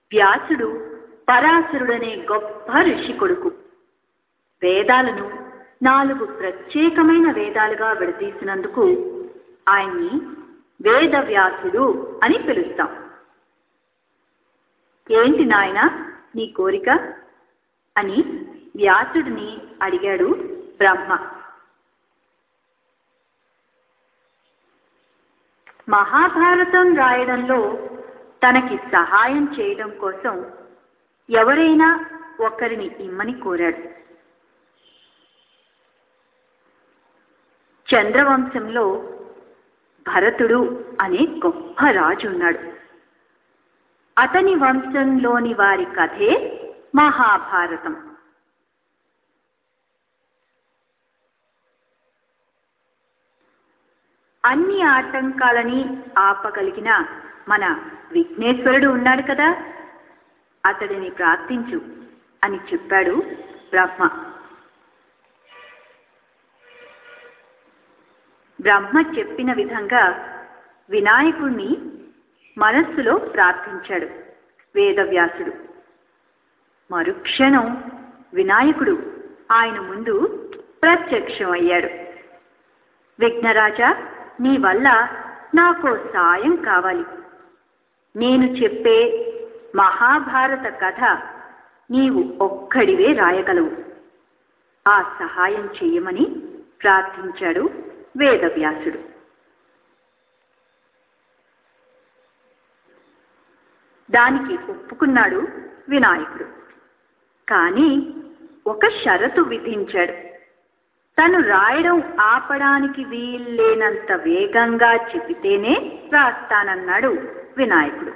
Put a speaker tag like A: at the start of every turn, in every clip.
A: వ్యాసుడు పరాశరుడనే గొప్ప ఋషి కొడుకు వేదాలను నాలుగు ప్రత్యేకమైన వేదాలుగా విడదీసినందుకు ఆయన్ని వేదవ్యాసుడు అని పిలుస్తాం ఏంటి నాయన నీ కోరిక అని వ్యాసుడిని అడిగాడు బ్రహ్మ మహాభారతం రాయడంలో తనకి సహాయం చేయడం కోసం ఎవరైనా ఒకరిని ఇమ్మని కోరాడు చంద్రవంశంలో భరతుడు అనే గొప్ప రాజు ఉన్నాడు అతని వంశంలోని వారి కథే మహాభారతం అన్ని ఆటంకాలని ఆపగలిగిన మన విఘ్నేశ్వరుడు ఉన్నాడు కదా అతడిని ప్రార్థించు అని చెప్పాడు బ్రహ్మ బ్రహ్మ చెప్పిన విధంగా వినాయకుణ్ణి మనస్సులో ప్రార్థించాడు వేదవ్యాసుడు మరుక్షణం వినాయకుడు ఆయన ముందు ప్రత్యక్షమయ్యాడు విఘ్నరాజా నీ వల్ల నాకో సాయం కావాలి నేను చెప్పే మహాభారత కథ నీవు ఒక్కడివే రాయగలవు ఆ సహాయం చెయ్యమని ప్రార్థించాడు వేదవ్యాసుడు దానికి ఒప్పుకున్నాడు వినాయకుడు కానీ ఒక షరతు విధించాడు తను రాయడం ఆపడానికి వీల్లేనంత వేగంగా చెబితేనే రాస్తానన్నాడు వినాయకుడు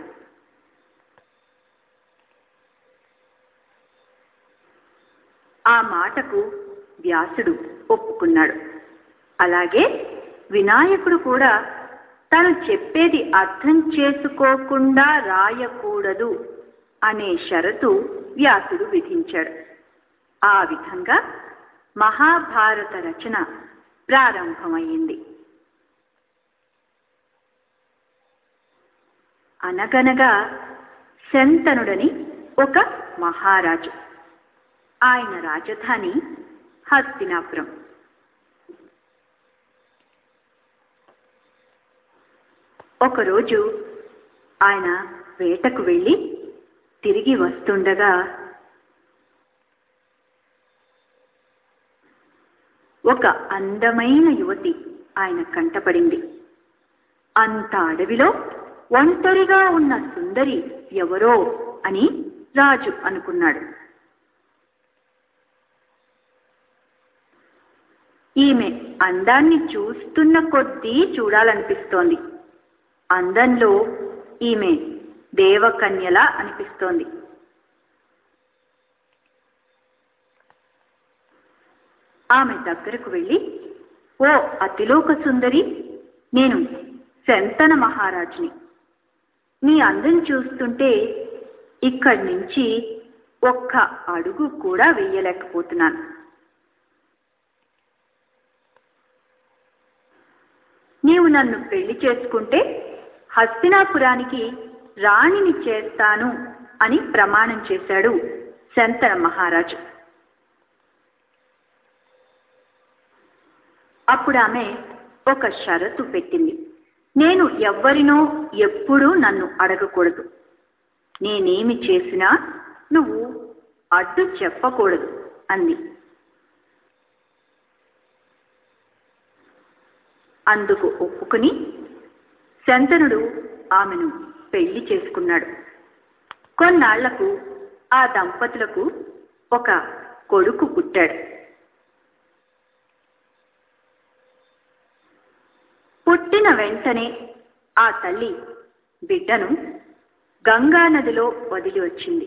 A: ఆ మాటకు వ్యాసుడు ఒప్పుకున్నాడు అలాగే వినాయకుడు కూడా తను చెప్పేది అర్థం చేసుకోకుండా రాయకూడదు అనే షరతు వ్యాసుడు విధించాడు ఆ విధంగా మహాభారత రచన ప్రారంభమైంది అనగనగా శంతనుడని ఒక మహారాజు ఆయన రాజధాని హస్తినాపురం ఒకరోజు ఆయన వేటకు వెళ్ళి తిరిగి వస్తుండగా ఒక అందమైన యువతి ఆయన కంటపడింది అంత అడవిలో ఒంటరిగా ఉన్న సుందరి ఎవరో అని రాజు అనుకున్నాడు ఈమె అందాన్ని చూస్తున్న కొద్దీ చూడాలనిపిస్తోంది అందంలో ఈమె దేవకన్యలా అనిపిస్తోంది ఆమె దగ్గరకు వెళ్ళి ఓ అతిలోక సుందరి నేను శంతన మహారాజుని నీ అందం చూస్తుంటే ఇక్కడి నుంచి ఒక్క అడుగు కూడా వెయ్యలేకపోతున్నాను నీవు నన్ను పెళ్లి చేసుకుంటే హస్తినాపురానికి రాణిని చేస్తాను అని ప్రమాణం చేశాడు శంతన మహారాజు అప్పుడు ఆమె ఒక షరతు పెట్టింది నేను ఎవ్వరినో ఎప్పుడూ నన్ను అడగకూడదు నేనేమి చేసినా నువ్వు అడ్డు చెప్పకూడదు అంది అందుకు ఒప్పుకుని శంతనుడు ఆమెను పెళ్లి చేసుకున్నాడు కొన్నాళ్లకు ఆ దంపతులకు ఒక కొడుకు పుట్టాడు పుట్టిన వెంటనే ఆ తల్లి బిడ్డను గంగా నదిలో వదిలి వచ్చింది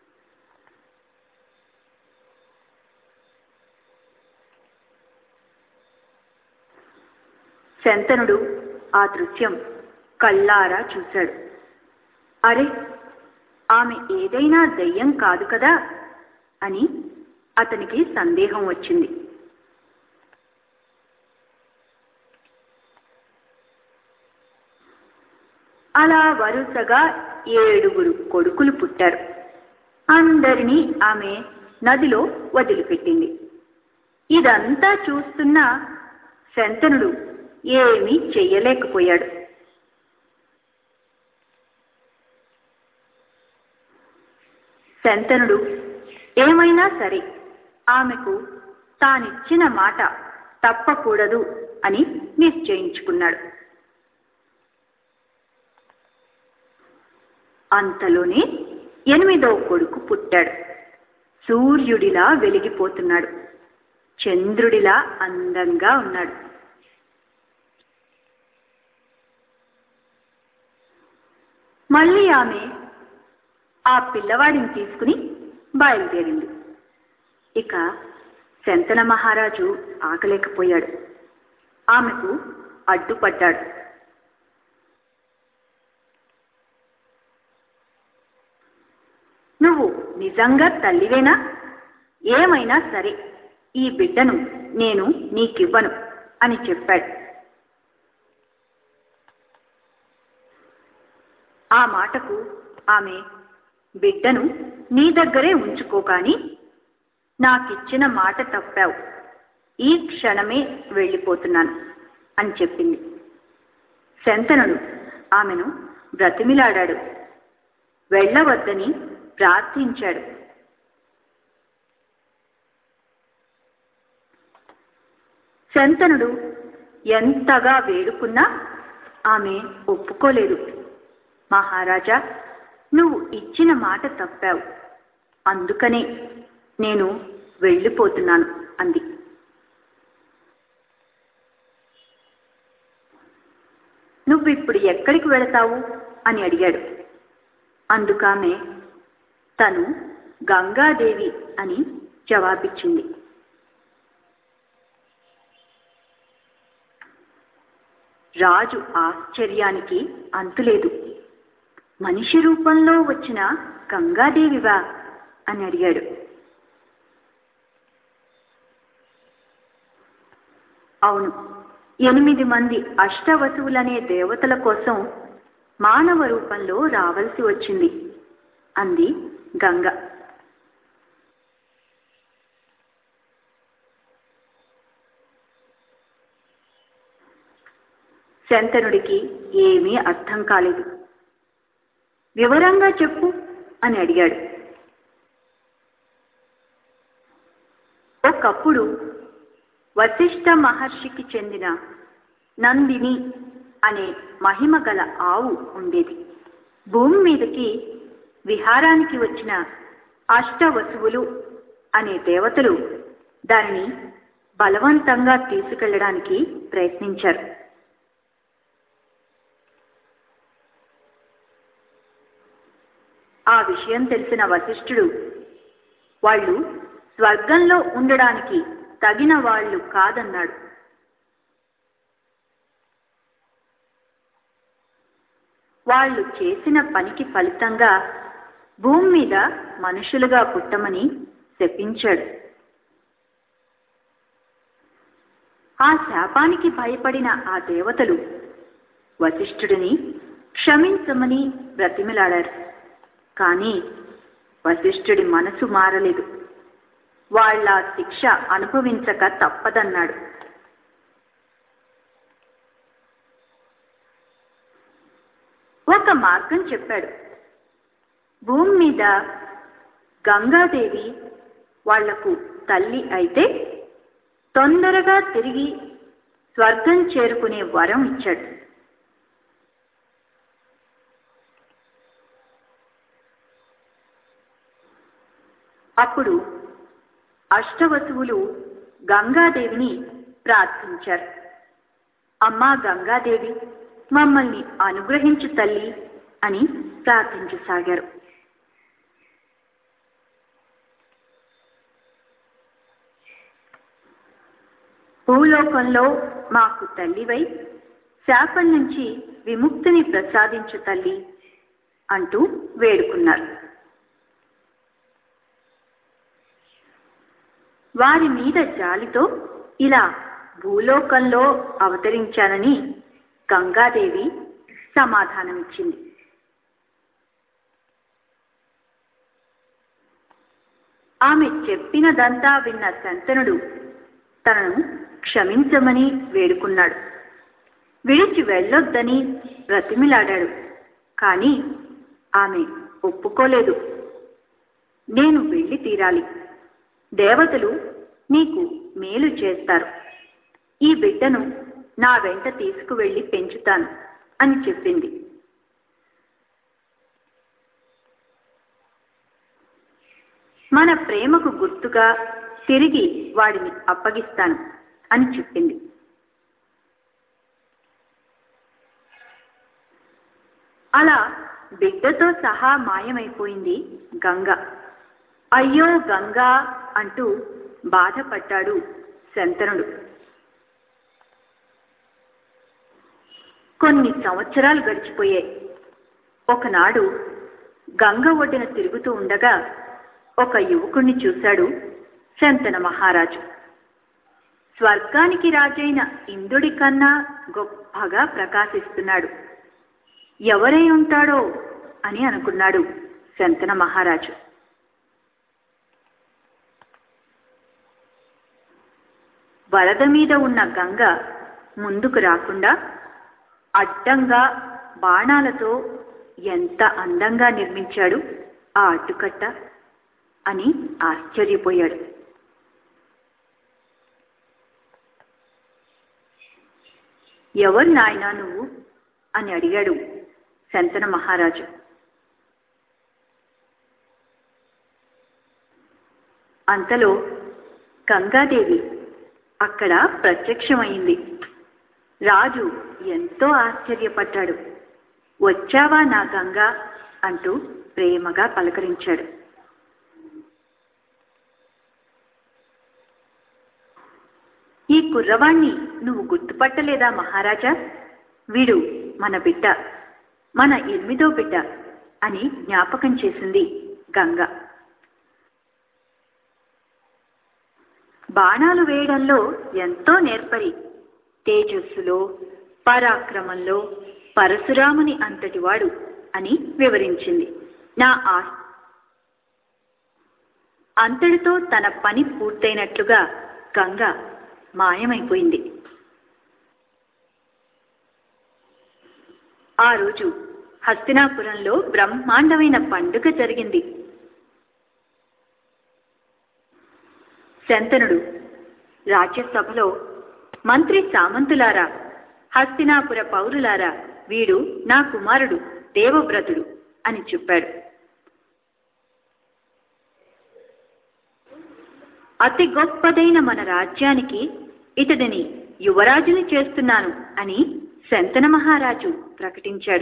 A: శంతనుడు ఆ దృశ్యం కళ్ళారా చూశాడు అరే ఆమె ఏదైనా దయ్యం కాదు కదా అని అతనికి సందేహం వచ్చింది అలా వరుసగా ఏడుగురు కొడుకులు పుట్టారు అందరినీ ఆమె నదిలో వదిలిపెట్టింది ఇదంతా చూస్తున్న శంతనుడు ఏమీ చెయ్యలేకపోయాడు శంతనుడు ఏమైనా సరే ఆమెకు తానిచ్చిన మాట తప్పకూడదు అని నిశ్చయించుకున్నాడు అంతలోనే ఎనిమిదో కొడుకు పుట్టాడు సూర్యుడిలా వెలిగిపోతున్నాడు చంద్రుడిలా అందంగా ఉన్నాడు మళ్ళీ ఆమె ఆ పిల్లవాడిని తీసుకుని బయలుదేరింది ఇక శంతన మహారాజు ఆకలేకపోయాడు ఆమెకు అడ్డుపడ్డాడు నువ్వు నిజంగా తల్లివేనా ఏమైనా సరే ఈ బిడ్డను నేను నీకివ్వను అని చెప్పాడు ఆ మాటకు ఆమె బిడ్డను నీ దగ్గరే ఉంచుకో కాని నాకిచ్చిన మాట తప్పావు ఈ క్షణమే వెళ్ళిపోతున్నాను అని చెప్పింది శంతనుడు ఆమెను బ్రతిమిలాడాడు వెళ్ళవద్దని ప్రార్థించాడు శంతనుడు ఎంతగా వేడుకున్నా ఆమె ఒప్పుకోలేదు మహారాజా నువ్వు ఇచ్చిన మాట తప్పావు అందుకనే నేను వెళ్ళిపోతున్నాను అంది నువ్విప్పుడు ఎక్కడికి వెళతావు అని అడిగాడు అందుకామె తను గంగాదేవి అని జవాబిచ్చింది రాజు ఆశ్చర్యానికి అంతులేదు మనిషి రూపంలో వచ్చిన గంగాదేవివా అని అడిగాడు అవును ఎనిమిది మంది అష్టవసువులనే దేవతల కోసం మానవ రూపంలో రావలసి వచ్చింది అంది గంగ శంతనుడికి ఏమీ అర్థం కాలేదు వివరంగా చెప్పు అని అడిగాడు ఒకప్పుడు వశిష్ఠ మహర్షికి చెందిన నందిని అనే మహిమ గల ఆవు ఉండేది భూమి మీదకి విహారానికి వచ్చిన అష్టవసువులు అనే దేవతలు దానిని బలవంతంగా తీసుకెళ్లడానికి ప్రయత్నించారు ఆ విషయం తెలిసిన వశిష్ఠుడు వాళ్ళు స్వర్గంలో ఉండడానికి తగిన వాళ్ళు కాదన్నాడు వాళ్ళు చేసిన పనికి ఫలితంగా భూమి మీద మనుషులుగా పుట్టమని శపించాడు ఆ శాపానికి భయపడిన ఆ దేవతలు వశిష్ఠుడిని క్షమించమని బ్రతిమిలాడారు కానీ వశిష్ఠుడి మనసు మారలేదు వాళ్ళ శిక్ష అనుభవించక తప్పదన్నాడు ఒక మార్గం చెప్పాడు భూమి మీద గంగాదేవి వాళ్లకు తల్లి అయితే తొందరగా తిరిగి స్వర్గం చేరుకునే వరం ఇచ్చాడు అప్పుడు అష్టవసువులు గంగాదేవిని ప్రార్థించారు అమ్మా గంగాదేవి మమ్మల్ని అనుగ్రహించు తల్లి అని ప్రార్థించసాగారు భూలోకంలో మాకు తల్లివై శాపం నుంచి విముక్తిని ప్రసాదించు తల్లి అంటూ వేడుకున్నారు వారి మీద జాలితో ఇలా భూలోకంలో అవతరించానని గంగాదేవి సమాధానమిచ్చింది ఆమె చెప్పినదంతా విన్న శంతనుడు తనను క్షమించమని వేడుకున్నాడు విడిచి వెళ్ళొద్దని బ్రతిమిలాడాడు కానీ ఆమె ఒప్పుకోలేదు నేను వెళ్ళి తీరాలి దేవతలు నీకు మేలు చేస్తారు ఈ బిడ్డను నా వెంట తీసుకువెళ్ళి పెంచుతాను అని చెప్పింది మన ప్రేమకు గుర్తుగా తిరిగి వాడిని అప్పగిస్తాను అని చెప్పింది అలా బిడ్డతో సహా మాయమైపోయింది గంగ అయ్యో గంగా అంటూ బాధపడ్డాడు శంతనుడు కొన్ని సంవత్సరాలు గడిచిపోయాయి ఒకనాడు గంగ ఒడ్డున తిరుగుతూ ఉండగా ఒక యువకుణ్ణి చూశాడు శంతన మహారాజు స్వర్గానికి రాజైన ఇంద్రుడి కన్నా గొప్పగా ప్రకాశిస్తున్నాడు ఎవరై ఉంటాడో అని అనుకున్నాడు శంతన మహారాజు వరద మీద ఉన్న గంగ ముందుకు రాకుండా అడ్డంగా బాణాలతో ఎంత అందంగా నిర్మించాడు ఆ అడ్డుకట్ట అని ఆశ్చర్యపోయాడు ఎవరు నాయనా నువ్వు అని అడిగాడు శంతన మహారాజు అంతలో గంగాదేవి అక్కడ ప్రత్యక్షమైంది రాజు ఎంతో ఆశ్చర్యపడ్డాడు వచ్చావా నా గంగా అంటూ ప్రేమగా పలకరించాడు ఈ కుర్రవాణ్ణి నువ్వు గుర్తుపట్టలేదా మహారాజా వీడు మన బిడ్డ మన ఎనిమిదో బిడ్డ అని జ్ఞాపకం చేసింది గంగ బాణాలు వేయడంలో ఎంతో నేర్పరి తేజస్సులో పరాక్రమంలో పరశురాముని అంతటివాడు అని వివరించింది నా ఆ అంతటితో తన పని పూర్తయినట్లుగా గంగ మాయమైపోయింది ఆ రోజు హస్తినాపురంలో బ్రహ్మాండమైన పండుగ జరిగింది శంతనుడు రాజ్యసభలో మంత్రి సామంతులారా హస్తినాపుర పౌరులారా వీడు నా కుమారుడు దేవవ్రతుడు అని చెప్పాడు అతి గొప్పదైన మన రాజ్యానికి ఇతడిని యువరాజుని చేస్తున్నాను అని శంతన మహారాజు ప్రకటించాడు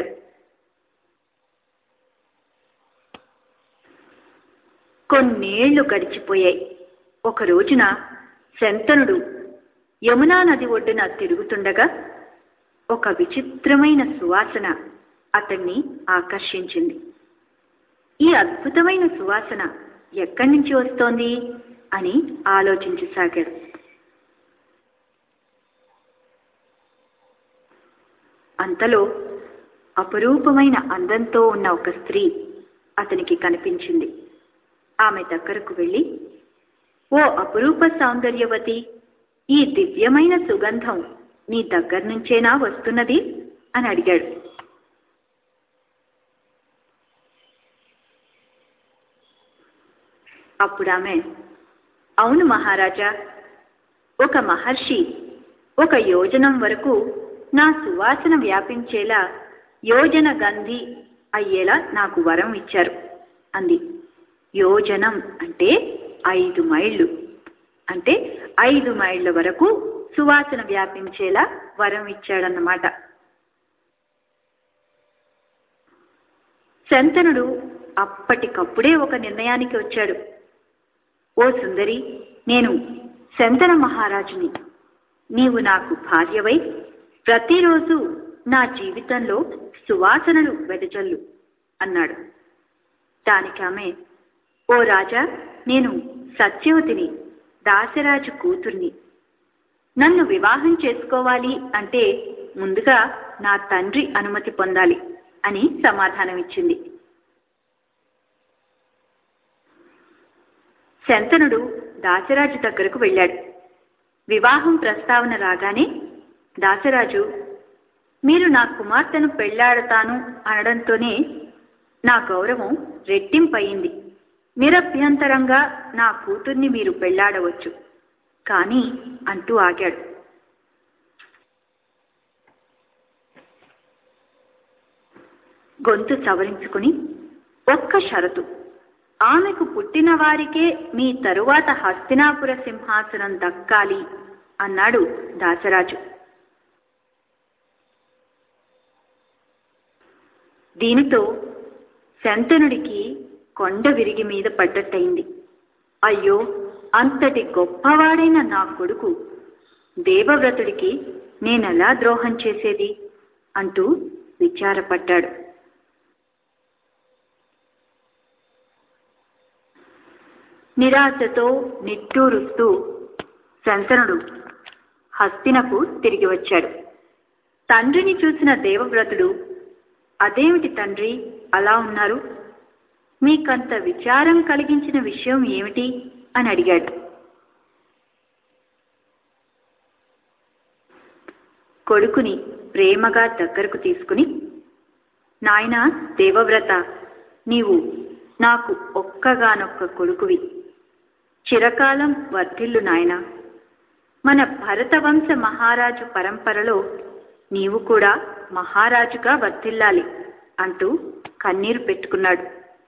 A: కొన్నేళ్లు గడిచిపోయాయి ఒక రోజున శంతనుడు యమునా నది ఒడ్డున తిరుగుతుండగా ఒక విచిత్రమైన సువాసన అతన్ని ఆకర్షించింది ఈ అద్భుతమైన సువాసన ఎక్కడి నుంచి వస్తోంది అని ఆలోచించసాగాడు అంతలో అపరూపమైన అందంతో ఉన్న ఒక స్త్రీ అతనికి కనిపించింది ఆమె దగ్గరకు వెళ్ళి ఓ అపురూప సౌందర్యవతి ఈ దివ్యమైన సుగంధం నీ దగ్గర నుంచేనా వస్తున్నది అని అడిగాడు అప్పుడు ఆమె అవును మహారాజా ఒక మహర్షి ఒక యోజనం వరకు నా సువాసన వ్యాపించేలా యోజన గంధి అయ్యేలా నాకు వరం ఇచ్చారు అంది యోజనం అంటే ఐదు మైళ్ళు అంటే ఐదు మైళ్ళ వరకు సువాసన వ్యాపించేలా వరం ఇచ్చాడన్నమాట శంతనుడు అప్పటికప్పుడే ఒక నిర్ణయానికి వచ్చాడు ఓ సుందరి నేను శంతన మహారాజుని నీవు నాకు భార్యవై ప్రతిరోజు నా జీవితంలో సువాసనలు వెదజల్లు అన్నాడు దానికి ఆమె ఓ రాజా నేను సత్యవతిని దాసరాజు కూతుర్ని నన్ను వివాహం చేసుకోవాలి అంటే ముందుగా నా తండ్రి అనుమతి పొందాలి అని సమాధానమిచ్చింది శంతనుడు దాసరాజు దగ్గరకు వెళ్ళాడు వివాహం ప్రస్తావన రాగానే దాసరాజు మీరు నా కుమార్తెను పెళ్లాడతాను అనడంతోనే నా గౌరవం రెట్టింపయింది నిరభ్యంతరంగా నా కూతుర్ని మీరు పెళ్లాడవచ్చు కానీ అంటూ ఆగాడు గొంతు సవరించుకుని ఒక్క షరతు ఆమెకు పుట్టిన వారికే మీ తరువాత హస్తినాపుర సింహాసనం దక్కాలి అన్నాడు దాసరాజు దీనితో శంతనుడికి కొండ విరిగి మీద పడ్డట్టయింది అయ్యో అంతటి గొప్పవాడైన నా కొడుకు దేవవ్రతుడికి నేనెలా ద్రోహం చేసేది అంటూ విచారపడ్డాడు నిరాశతో నిట్టూరుస్తూ శంతనుడు హస్తినకు తిరిగి వచ్చాడు తండ్రిని చూసిన దేవవ్రతుడు అదేమిటి తండ్రి అలా ఉన్నారు మీకంత విచారం కలిగించిన విషయం ఏమిటి అని అడిగాడు కొడుకుని ప్రేమగా దగ్గరకు తీసుకుని నాయనా దేవవ్రత నీవు నాకు ఒక్కగానొక్క కొడుకువి చిరకాలం వర్ధిల్లు నాయనా మన భరతవంశ మహారాజు పరంపరలో నీవు కూడా మహారాజుగా వర్ధిల్లాలి అంటూ కన్నీరు పెట్టుకున్నాడు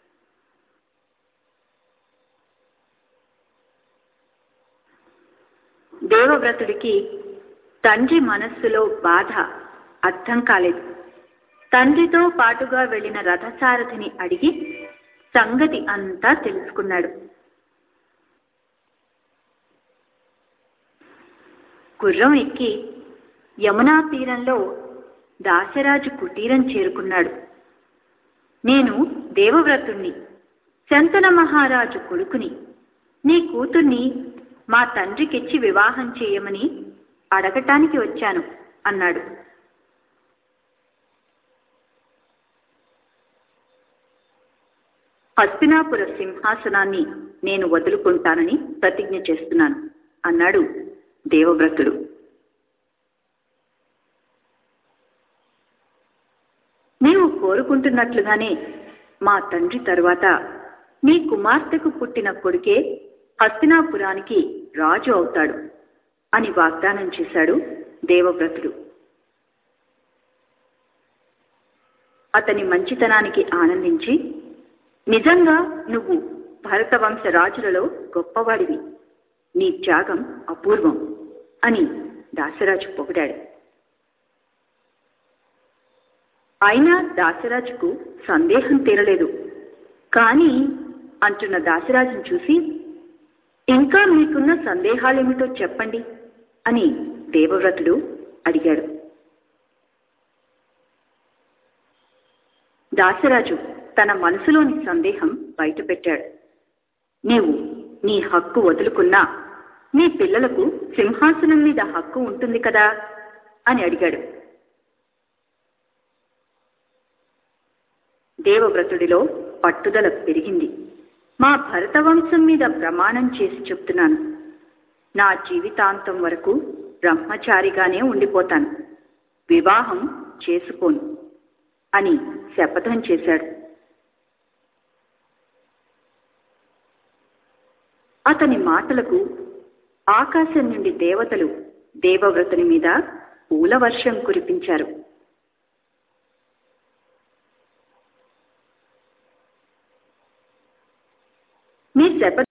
A: దేవవ్రతుడికి తండ్రి మనస్సులో బాధ అర్థం కాలేదు తండ్రితో పాటుగా వెళ్లిన రథసారథిని అడిగి సంగతి అంతా తెలుసుకున్నాడు గుర్రం ఎక్కి యమునా తీరంలో దాసరాజు కుటీరం చేరుకున్నాడు నేను దేవవ్రతుణ్ణి శంతన మహారాజు కొడుకుని నీ కూతుర్ని మా తండ్రికిచ్చి వివాహం చేయమని అడగటానికి వచ్చాను అన్నాడు హస్తినాపుర సింహాసనాన్ని నేను వదులుకుంటానని ప్రతిజ్ఞ చేస్తున్నాను అన్నాడు దేవవ్రతుడు నీవు కోరుకుంటున్నట్లుగానే మా తండ్రి తరువాత నీ కుమార్తెకు పుట్టిన కొడుకే హస్తినాపురానికి రాజు అవుతాడు అని వాగ్దానం చేశాడు దేవవ్రతుడు అతని మంచితనానికి ఆనందించి నిజంగా నువ్వు భరతవంశ రాజులలో గొప్పవాడివి నీ త్యాగం అపూర్వం అని దాసరాజు పొగిడాడు అయినా దాసరాజుకు సందేహం తీరలేదు కానీ అంటున్న దాసరాజును చూసి ఇంకా మీకున్న సందేహాలేమిటో చెప్పండి అని దేవవ్రతుడు అడిగాడు దాసరాజు తన మనసులోని సందేహం బయటపెట్టాడు నీవు నీ హక్కు వదులుకున్నా నీ పిల్లలకు సింహాసనం మీద హక్కు ఉంటుంది కదా అని అడిగాడు దేవవ్రతుడిలో పట్టుదల పెరిగింది మా భరతవంశం మీద ప్రమాణం చేసి చెప్తున్నాను నా జీవితాంతం వరకు బ్రహ్మచారిగానే ఉండిపోతాను వివాహం చేసుకోను అని శపథం చేశాడు అతని మాటలకు ఆకాశం నుండి దేవతలు దేవవ్రతుని మీద పూల వర్షం కురిపించారు మీ శపథ